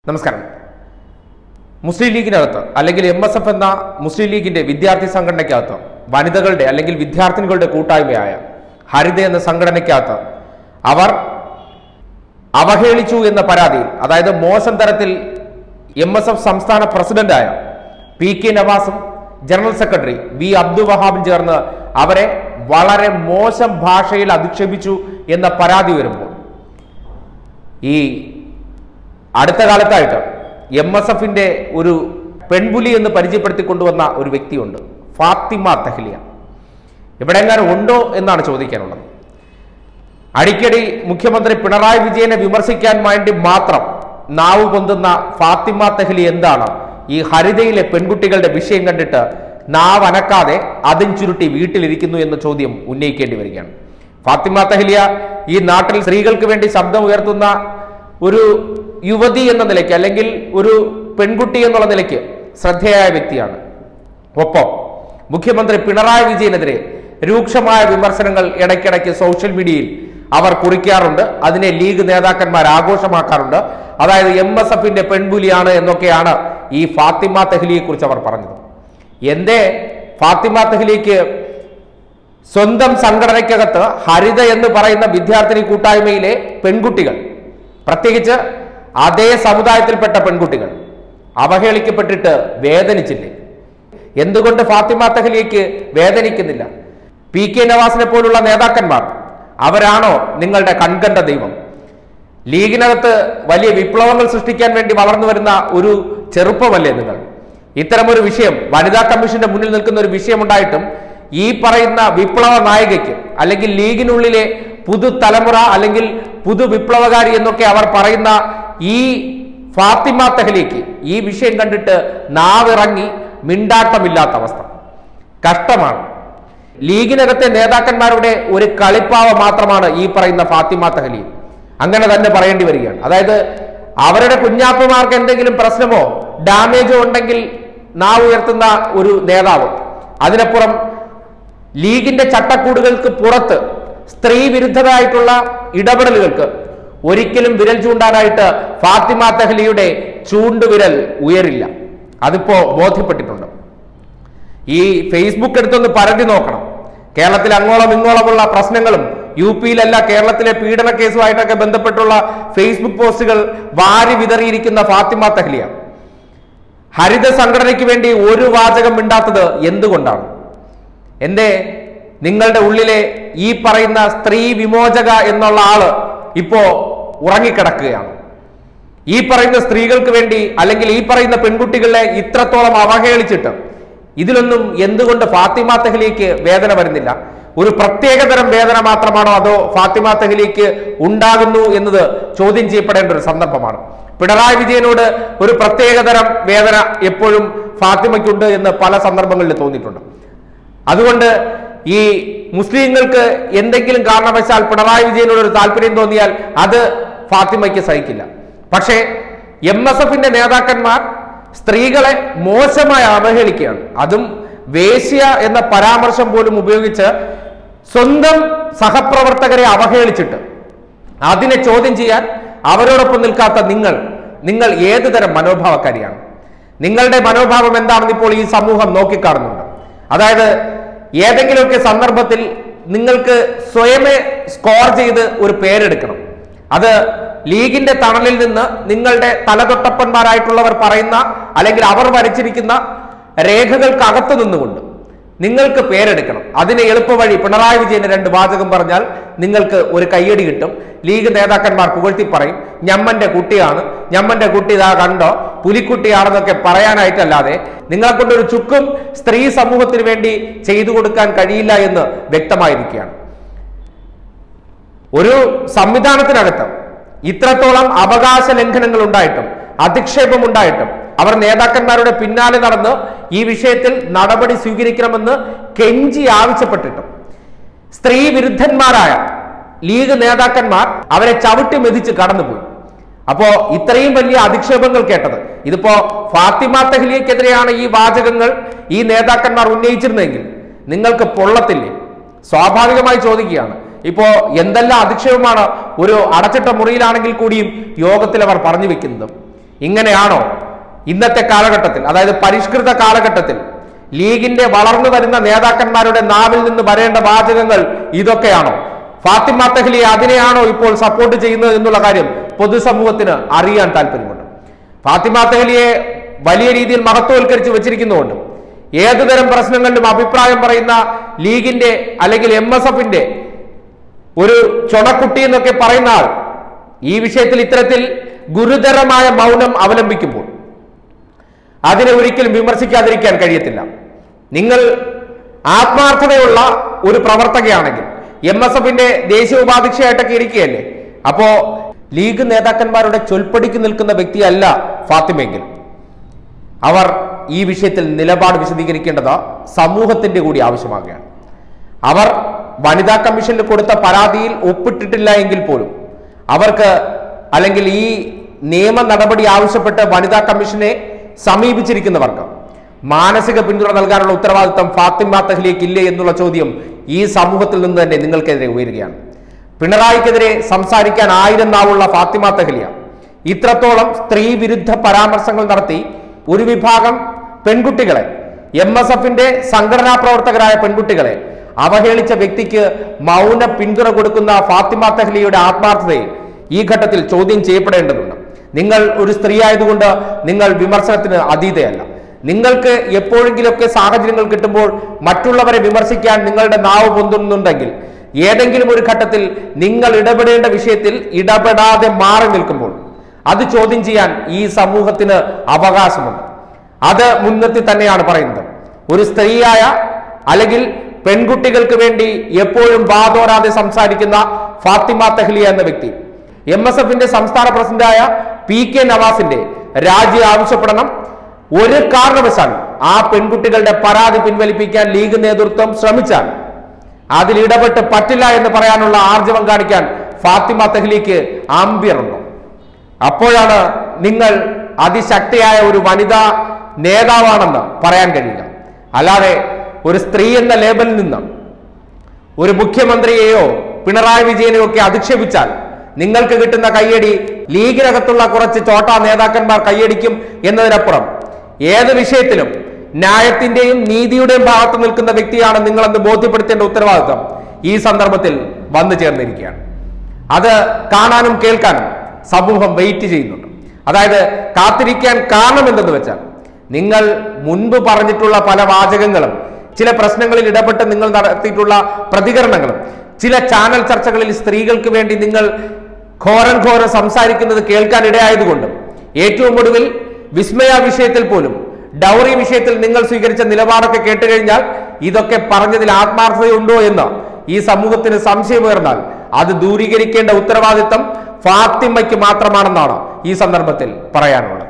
നമസ്കാരം മുസ്ലിം ലീഗിനകത്ത് അല്ലെങ്കിൽ M S F എന്ന മുസ്ലിം ലീഗിന്റെ വിദ്യാർത്ഥി സംഘടനയ്ക്കകത്ത് വനിതകളുടെ അല്ലെങ്കിൽ വിദ്യാർത്ഥിനികളുടെ കൂട്ടായ്മയായ ഹരിത എന്ന സംഘടനയ്ക്കകത്ത് അവർ അവഹേളിച്ചു എന്ന പരാതിയിൽ അതായത് മോശം തരത്തിൽ എം എസ് എഫ് സംസ്ഥാന പ്രസിഡന്റായ പി കെ നവാസും ജനറൽ സെക്രട്ടറി വി അബ്ദുൽ വഹാബും ചേർന്ന് അവരെ വളരെ മോശം ഭാഷയിൽ അധിക്ഷേപിച്ചു എന്ന പരാതി വരുമ്പോൾ ഈ അടുത്ത കാലത്തായിട്ട് എം എസ് എഫിന്റെ ഒരു പെൺപുലി എന്ന് പരിചയപ്പെടുത്തി കൊണ്ടുവന്ന ഒരു വ്യക്തിയുണ്ട് ഫാത്തിമ തെഹ്ലിയ ഇവിടെ എങ്ങാനും ഉണ്ടോ എന്നാണ് ചോദിക്കാനുള്ളത് അടിക്കടി മുഖ്യമന്ത്രി പിണറായി വിജയനെ വിമർശിക്കാൻ വേണ്ടി മാത്രം നാവ് പൊന്തുന്ന ഫാത്തിമ തെഹ്ലി എന്താണ് ഈ ഹരിതയിലെ പെൺകുട്ടികളുടെ വിഷയം കണ്ടിട്ട് നാവ് അനക്കാതെ അതും ചുരുട്ടി വീട്ടിലിരിക്കുന്നു എന്ന ചോദ്യം ഉന്നയിക്കേണ്ടി വരികയാണ് ഫാത്തിമ തെഹ്ലിയ ഈ നാട്ടിൽ സ്ത്രീകൾക്ക് വേണ്ടി ശബ്ദം ഉയർത്തുന്ന ഒരു യുവതി എന്ന നിലയ്ക്ക് അല്ലെങ്കിൽ ഒരു പെൺകുട്ടി എന്നുള്ള നിലയ്ക്ക് ശ്രദ്ധേയായ വ്യക്തിയാണ് ഒപ്പം മുഖ്യമന്ത്രി പിണറായി വിജയനെതിരെ രൂക്ഷമായ വിമർശനങ്ങൾ ഇടയ്ക്കിടയ്ക്ക് സോഷ്യൽ മീഡിയയിൽ അവർ കുറിക്കാറുണ്ട് അതിനെ ലീഗ് നേതാക്കന്മാർ ആഘോഷമാക്കാറുണ്ട് അതായത് എം എസ് എഫിന്റെ പെൺപുലിയാണ് എന്നൊക്കെയാണ് ഈ ഫാത്തിമ തെഹ്ലിയെ കുറിച്ച് അവർ പറഞ്ഞത് എന്തേ ഫാത്തിമ തെഹ്ലിക്ക് സ്വന്തം സംഘടനയ്ക്കകത്ത് ഹരിത എന്ന് പറയുന്ന വിദ്യാർത്ഥിനി കൂട്ടായ്മയിലെ പെൺകുട്ടികൾ പ്രത്യേകിച്ച് അതേ സമുദായത്തിൽപ്പെട്ട പെൺകുട്ടികൾ അവഹേളിക്കപ്പെട്ടിട്ട് വേദനിച്ചില്ലേ എന്തുകൊണ്ട് ഫാത്തിമ തെഹ്ലിയയ്ക്ക് വേദനിക്കുന്നില്ല പി കെ നവാസിനെ പോലുള്ള നേതാക്കന്മാർ അവരാണോ നിങ്ങളുടെ കൺകണ്ട ദൈവം ലീഗിനകത്ത് വലിയ വിപ്ലവങ്ങൾ സൃഷ്ടിക്കാൻ വേണ്ടി വളർന്നു വരുന്ന ഒരു ചെറുപ്പമല്ലേ നിങ്ങൾ ഇത്തരമൊരു വിഷയം വനിതാ കമ്മീഷന്റെ മുന്നിൽ നിൽക്കുന്ന ഒരു വിഷയമുണ്ടായിട്ടും ഈ പറയുന്ന വിപ്ലവ നായികയ്ക്ക് അല്ലെങ്കിൽ ലീഗിനുള്ളിലെ പുതുതലമുറ അല്ലെങ്കിൽ പുതു വിപ്ലവകാരി എന്നൊക്കെ അവർ പറയുന്ന ഈ ഫാത്തിമ തെഹ്ലിക്ക് ഈ വിഷയം കണ്ടിട്ട് നാവിറങ്ങി മിണ്ടാട്ടമില്ലാത്ത അവസ്ഥ കഷ്ടമാണ് ലീഗിനകത്തെ നേതാക്കന്മാരുടെ ഒരു കളിപ്പാവ മാത്രമാണ് ഈ പറയുന്ന ഫാത്തിമ തെഹ്ലി അങ്ങനെ തന്നെ പറയേണ്ടി വരികയാണ് അതായത് അവരുടെ കുഞ്ഞാപ്പുമാർക്ക് എന്തെങ്കിലും പ്രശ്നമോ ഡാമേജോ ഉണ്ടെങ്കിൽ നാവ് ഉയർത്തുന്ന ഒരു നേതാവ് അതിനപ്പുറം ലീഗിന്റെ ചട്ടക്കൂടുകൾക്ക് പുറത്ത് സ്ത്രീ വിരുദ്ധരായിട്ടുള്ള ഇടപെടലുകൾക്ക് ഒരിക്കലും വിരൽ ചൂണ്ടാനായിട്ട് ഫാത്തിമ തെഹ്ലിയുടെ ചൂണ്ടുവിരൽ ഉയരില്ല അതിപ്പോ ബോധ്യപ്പെട്ടിട്ടുണ്ട് ഈ ഫേസ്ബുക്ക് എടുത്തൊന്ന് പരതി നോക്കണം കേരളത്തിൽ അങ്ങോളം ഇങ്ങോളമുള്ള പ്രശ്നങ്ങളും യു പിയിലല്ല കേരളത്തിലെ പീഡന കേസുമായിട്ടൊക്കെ ബന്ധപ്പെട്ടുള്ള ഫേസ്ബുക്ക് പോസ്റ്റുകൾ വാരി വിതറിയിരിക്കുന്ന ഫാത്തിമ തെഹ്ലിയ ഹരിത സംഘടനയ്ക്ക് വേണ്ടി ഒരു വാചകം മിണ്ടാത്തത് എന്തുകൊണ്ടാണ് എന്തേ നിങ്ങളുടെ ഉള്ളിലെ ഈ പറയുന്ന സ്ത്രീ വിമോചക എന്നുള്ള ആള് ഇപ്പോ ഉറങ്ങിക്കിടക്കുകയാണ് ഈ പറയുന്ന സ്ത്രീകൾക്ക് വേണ്ടി അല്ലെങ്കിൽ ഈ പറയുന്ന പെൺകുട്ടികളെ ഇത്രത്തോളം അവഹേളിച്ചിട്ട് ഇതിലൊന്നും എന്തുകൊണ്ട് ഫാത്തിമ തെഹ്ലിക്ക് വേദന വരുന്നില്ല ഒരു പ്രത്യേകതരം വേദന മാത്രമാണോ അതോ ഫാത്തിമ തെഹ്ലിക്ക് ഉണ്ടാകുന്നു എന്നത് ചോദ്യം ചെയ്യപ്പെടേണ്ട ഒരു സന്ദർഭമാണ് പിണറായി വിജയനോട് ഒരു പ്രത്യേകതരം വേദന എപ്പോഴും ഫാത്തിമയ്ക്കുണ്ട് എന്ന് പല സന്ദർഭങ്ങളിൽ തോന്നിയിട്ടുണ്ട് അതുകൊണ്ട് ഈ മുസ്ലിങ്ങൾക്ക് എന്തെങ്കിലും കാരണവശാൽ പിണറായി വിജയനോട് ഒരു താല്പര്യം തോന്നിയാൽ അത് ഫാത്തിമയ്ക്ക് സഹിക്കില്ല പക്ഷേ എം എസ് എഫിന്റെ നേതാക്കന്മാർ സ്ത്രീകളെ മോശമായി അവഹേളിക്കുകയാണ് അതും വേശ്യ എന്ന പരാമർശം പോലും ഉപയോഗിച്ച് സ്വന്തം സഹപ്രവർത്തകരെ അവഹേളിച്ചിട്ട് അതിനെ ചോദ്യം ചെയ്യാൻ അവരോടൊപ്പം നിൽക്കാത്ത നിങ്ങൾ നിങ്ങൾ ഏത് തരം മനോഭാവക്കാരിയാണ് നിങ്ങളുടെ മനോഭാവം എന്താണെന്ന് ഇപ്പോൾ ഈ സമൂഹം നോക്കിക്കാണുന്നുണ്ട് അതായത് ഏതെങ്കിലുമൊക്കെ സന്ദർഭത്തിൽ നിങ്ങൾക്ക് സ്വയമേ സ്കോർ ചെയ്ത് ഒരു പേരെടുക്കണം അത് ലീഗിന്റെ തണലിൽ നിന്ന് നിങ്ങളുടെ തലതൊട്ടപ്പന്മാരായിട്ടുള്ളവർ പറയുന്ന അല്ലെങ്കിൽ അവർ വരച്ചിരിക്കുന്ന രേഖകൾക്കകത്ത് നിന്നുകൊണ്ട് നിങ്ങൾക്ക് പേരെടുക്കണം അതിന് എളുപ്പവഴി പിണറായി വിജയന് രണ്ട് വാചകം പറഞ്ഞാൽ നിങ്ങൾക്ക് ഒരു കയ്യടി കിട്ടും ലീഗ് നേതാക്കന്മാർ പുകഴ്ത്തി പറയും ഞമ്മന്റെ കുട്ടിയാണ് ഞമ്മന്റെ കുട്ടി ഇതാ കണ്ടോ പുലിക്കുട്ടിയാണെന്നൊക്കെ പറയാനായിട്ടല്ലാതെ നിങ്ങളെ കൊണ്ടൊരു ചുക്കും സ്ത്രീ സമൂഹത്തിന് വേണ്ടി ചെയ്തു കൊടുക്കാൻ കഴിയില്ല എന്ന് വ്യക്തമായിരിക്കുകയാണ് ഒരു സംവിധാനത്തിനകത്ത് ഇത്രത്തോളം അവകാശ ലംഘനങ്ങൾ ഉണ്ടായിട്ടും അധിക്ഷേപം ഉണ്ടായിട്ടും അവർ നേതാക്കന്മാരുടെ പിന്നാലെ നടന്ന് ഈ വിഷയത്തിൽ നടപടി സ്വീകരിക്കണമെന്ന് കെഞ്ചി ആവശ്യപ്പെട്ടിട്ടും സ്ത്രീ വിരുദ്ധന്മാരായ ലീഗ് നേതാക്കന്മാർ അവരെ ചവിട്ടി മെതിച്ച് കടന്നുപോയി അപ്പോ ഇത്രയും വലിയ അധിക്ഷേപങ്ങൾ കേട്ടത് ഇതിപ്പോ ഫാത്തിമ തെഹ്ലിയക്കെതിരെയാണ് ഈ വാചകങ്ങൾ ഈ നേതാക്കന്മാർ ഉന്നയിച്ചിരുന്നെങ്കിൽ നിങ്ങൾക്ക് പൊള്ളത്തില്ലേ സ്വാഭാവികമായി ചോദിക്കുകയാണ് ഇപ്പോ എന്തെല്ലാം അധിക്ഷേപമാണ് ഒരു അടച്ചിട്ട മുറിയിലാണെങ്കിൽ കൂടിയും യോഗത്തിൽ അവർ പറഞ്ഞു വെക്കുന്നത് ഇങ്ങനെയാണോ ഇന്നത്തെ കാലഘട്ടത്തിൽ അതായത് പരിഷ്കൃത കാലഘട്ടത്തിൽ ലീഗിന്റെ വളർന്നു വരുന്ന നേതാക്കന്മാരുടെ നാവിൽ നിന്ന് വരേണ്ട വാചകങ്ങൾ ഇതൊക്കെയാണോ ഫാത്തിമ തെഹ്ലിയെ അതിനെയാണോ ഇപ്പോൾ സപ്പോർട്ട് ചെയ്യുന്നത് എന്നുള്ള കാര്യം പൊതുസമൂഹത്തിന് അറിയാൻ താല്പര്യമുണ്ട് ഫാത്തിമ തെഹ്ലിയെ വലിയ രീതിയിൽ മഹത്വവൽക്കരിച്ച് വെച്ചിരിക്കുന്നുണ്ട് ഏതുതരം പ്രശ്നങ്ങളിലും അഭിപ്രായം പറയുന്ന ലീഗിന്റെ അല്ലെങ്കിൽ എം എസ് എഫിന്റെ ഒരു ചൊണക്കുട്ടി എന്നൊക്കെ പറയുന്ന ആൾ ഈ വിഷയത്തിൽ ഇത്തരത്തിൽ ഗുരുതരമായ മൗനം അവലംബിക്കുമ്പോൾ അതിനെ ഒരിക്കലും വിമർശിക്കാതിരിക്കാൻ കഴിയത്തില്ല നിങ്ങൾ ആത്മാർത്ഥതയുള്ള ഒരു പ്രവർത്തകയാണെങ്കിൽ എം എസ് എഫിന്റെ ദേശീയ ഉപാധ്യക്ഷയായിട്ടൊക്കെ ഇരിക്കുകയല്ലേ അപ്പോ ലീഗ് നേതാക്കന്മാരുടെ ചൊൽപ്പടിക്ക് നിൽക്കുന്ന വ്യക്തിയല്ല ഫാത്തിമെങ്കിൽ അവർ ഈ വിഷയത്തിൽ നിലപാട് വിശദീകരിക്കേണ്ടത് സമൂഹത്തിന്റെ കൂടി ആവശ്യമാകുകയാണ് അവർ വനിതാ കമ്മീഷനിൽ കൊടുത്ത പരാതിയിൽ ഒപ്പിട്ടിട്ടില്ല എങ്കിൽ പോലും അവർക്ക് അല്ലെങ്കിൽ ഈ നിയമ നടപടി ആവശ്യപ്പെട്ട് വനിതാ കമ്മീഷനെ സമീപിച്ചിരിക്കുന്നവർക്ക് മാനസിക പിന്തുണ നൽകാനുള്ള ഉത്തരവാദിത്തം ഫാത്തിമ തഹ്ലിയക്ക് ഇല്ലേ എന്നുള്ള ചോദ്യം ഈ സമൂഹത്തിൽ നിന്ന് തന്നെ നിങ്ങൾക്കെതിരെ ഉയരുകയാണ് പിണറായിക്കെതിരെ സംസാരിക്കാൻ ആയിരം നാവുള്ള ഫാത്തിമ തഹ്ലിയ ഇത്രത്തോളം സ്ത്രീ വിരുദ്ധ പരാമർശങ്ങൾ നടത്തി ഒരു വിഭാഗം പെൺകുട്ടികളെ എം എസ് എഫിന്റെ സംഘടനാ പ്രവർത്തകരായ പെൺകുട്ടികളെ അവഹേളിച്ച വ്യക്തിക്ക് മൗന പിന്തുണ കൊടുക്കുന്ന ഫാത്തിമ തെഹ്ലിയുടെ ആത്മാർത്ഥതയെ ഈ ഘട്ടത്തിൽ ചോദ്യം ചെയ്യപ്പെടേണ്ടതുണ്ട് നിങ്ങൾ ഒരു സ്ത്രീ ആയതുകൊണ്ട് നിങ്ങൾ വിമർശനത്തിന് അതീതയല്ല നിങ്ങൾക്ക് എപ്പോഴെങ്കിലുമൊക്കെ സാഹചര്യങ്ങൾ കിട്ടുമ്പോൾ മറ്റുള്ളവരെ വിമർശിക്കാൻ നിങ്ങളുടെ നാവ് പൊന്തുന്നുണ്ടെങ്കിൽ ഏതെങ്കിലും ഒരു ഘട്ടത്തിൽ നിങ്ങൾ ഇടപെടേണ്ട വിഷയത്തിൽ ഇടപെടാതെ മാറി നിൽക്കുമ്പോൾ അത് ചോദ്യം ചെയ്യാൻ ഈ സമൂഹത്തിന് അവകാശമുണ്ട് അത് മുൻനിർത്തി തന്നെയാണ് പറയുന്നത് ഒരു സ്ത്രീയായ അല്ലെങ്കിൽ പെൺകുട്ടികൾക്ക് വേണ്ടി എപ്പോഴും വാതോരാതെ സംസാരിക്കുന്ന ഫാത്തിമ തെഹ്ലിയ എന്ന വ്യക്തി എം എസ് എഫിന്റെ സംസ്ഥാന പ്രസിഡന്റായ പി കെ നവാസിന്റെ രാജി ആവശ്യപ്പെടണം ഒരു കാരണവശാലും ആ പെൺകുട്ടികളുടെ പരാതി പിൻവലിപ്പിക്കാൻ ലീഗ് നേതൃത്വം ശ്രമിച്ചാൽ അതിൽ ഇടപെട്ട് പറ്റില്ല എന്ന് പറയാനുള്ള ആർജവം കാണിക്കാൻ ഫാത്തിമ തെഹ്ലിക്ക് ആംബിയറുണ്ടോ അപ്പോഴാണ് നിങ്ങൾ അതിശക്തിയായ ഒരു വനിതാ നേതാവാണെന്ന് പറയാൻ കഴിയുക അല്ലാതെ ഒരു സ്ത്രീ എന്ന ലേബലിൽ നിന്ന് ഒരു മുഖ്യമന്ത്രിയെയോ പിണറായി വിജയനെയോ ഒക്കെ അധിക്ഷേപിച്ചാൽ നിങ്ങൾക്ക് കിട്ടുന്ന കയ്യടി ലീഗിനകത്തുള്ള കുറച്ച് ചോട്ടാ നേതാക്കന്മാർ കയ്യടിക്കും എന്നതിനപ്പുറം ഏത് വിഷയത്തിലും ന്യായത്തിന്റെയും നീതിയുടെയും ഭാഗത്ത് നിൽക്കുന്ന വ്യക്തിയാണ് നിങ്ങളെന്ന് ബോധ്യപ്പെടുത്തേണ്ട ഉത്തരവാദിത്വം ഈ സന്ദർഭത്തിൽ വന്നു ചേർന്നിരിക്കുകയാണ് അത് കാണാനും കേൾക്കാനും സമൂഹം വെയിറ്റ് ചെയ്യുന്നുണ്ട് അതായത് കാത്തിരിക്കാൻ കാരണം എന്തെന്ന് വെച്ചാൽ നിങ്ങൾ മുൻപ് പറഞ്ഞിട്ടുള്ള പല വാചകങ്ങളും ചില പ്രശ്നങ്ങളിൽ ഇടപെട്ട് നിങ്ങൾ നടത്തിയിട്ടുള്ള പ്രതികരണങ്ങളും ചില ചാനൽ ചർച്ചകളിൽ സ്ത്രീകൾക്ക് വേണ്ടി നിങ്ങൾ ഘോരം ഘോരം സംസാരിക്കുന്നത് കേൾക്കാൻ ഇടയായതുകൊണ്ടും ഏറ്റവും ഒടുവിൽ വിസ്മയ വിഷയത്തിൽ പോലും ഡൗറി വിഷയത്തിൽ നിങ്ങൾ സ്വീകരിച്ച നിലപാടൊക്കെ കേട്ടുകഴിഞ്ഞാൽ ഇതൊക്കെ പറഞ്ഞതിൽ ആത്മാർത്ഥതയുണ്ടോ എന്ന് ഈ സമൂഹത്തിന് സംശയമുയർന്നാൽ അത് ദൂരീകരിക്കേണ്ട ഉത്തരവാദിത്തം ഫാത്തിമയ്ക്ക് മാത്രമാണെന്നാണ് ഈ സന്ദർഭത്തിൽ പറയാനുള്ളത്